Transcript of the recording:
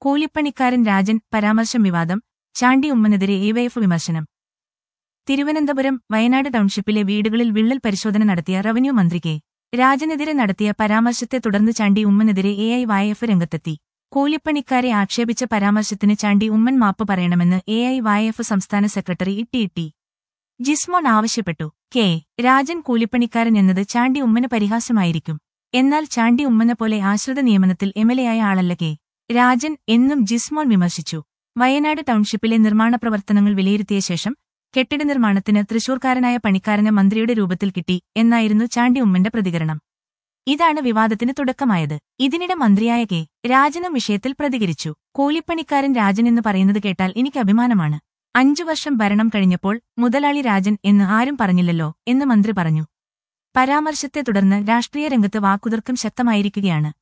കൂലിപ്പണിക്കാരൻ രാജൻ പരാമർശം വിവാദം ചാണ്ടി ഉമ്മനെതിരെ എവൈഎഫ് വിമർശനം തിരുവനന്തപുരം വയനാട് ടൗൺഷിപ്പിലെ വീടുകളിൽ വിള്ളൽ പരിശോധന നടത്തിയ റവന്യൂ മന്ത്രി കെ രാജനെതിരെ നടത്തിയ പരാമർശത്തെ തുടർന്ന് ചാണ്ടി ഉമ്മനെതിരെ എ ഐ വായഎഫ് രംഗത്തെത്തി കൂലിപ്പണിക്കാരെ ആക്ഷേപിച്ച പരാമർശത്തിന് ചാണ്ടി ഉമ്മൻ മാപ്പ് പറയണമെന്ന് എ ഐ വായഎഫ് സംസ്ഥാന secretary E T T Jismon ആവശ്യപ്പെട്ടു കെ രാജൻ കൂലിപ്പണിക്കാരൻ എന്നത് ചാണ്ടി ഉമ്മന് പരിഹാസമായിരിക്കും എന്നാൽ ചാണ്ടി ഉമ്മനെ പോലെ ആശ്രിത നിയമനത്തിൽ എംഎൽഎയായ ആളല്ല കെ രാജൻ എന്നും ജിസ്മോൻ വിമർശിച്ചു വയനാട് ടൗൺഷിപ്പിലെ നിർമ്മാണ പ്രവർത്തനങ്ങൾ വിലയിരുത്തിയ ശേഷം കെട്ടിട നിർമ്മാണത്തിന് തൃശൂർക്കാരനായ പണിക്കാരന് മന്ത്രിയുടെ രൂപത്തിൽ കിട്ടി എന്നായിരുന്നു ചാണ്ടി ഉമ്മന്റെ പ്രതികരണം ഇതാണ് വിവാദത്തിന് തുടക്കമായത് ഇതിനിടെ മന്ത്രിയായ കെ രാജനും വിഷയത്തിൽ പ്രതികരിച്ചു കൂലിപ്പണിക്കാരൻ രാജൻ എന്ന് പറയുന്നത് കേട്ടാൽ എനിക്ക് അഭിമാനമാണ് അഞ്ചു വർഷം ഭരണം കഴിഞ്ഞപ്പോൾ മുതലാളി രാജൻ എന്ന് ആരും പറഞ്ഞില്ലല്ലോ എന്ന് മന്ത്രി പറഞ്ഞു പരാമർശത്തെ തുടർന്ന് രാഷ്ട്രീയ രംഗത്ത് വാക്കുതർക്കം ശക്തമായിരിക്കുകയാണ്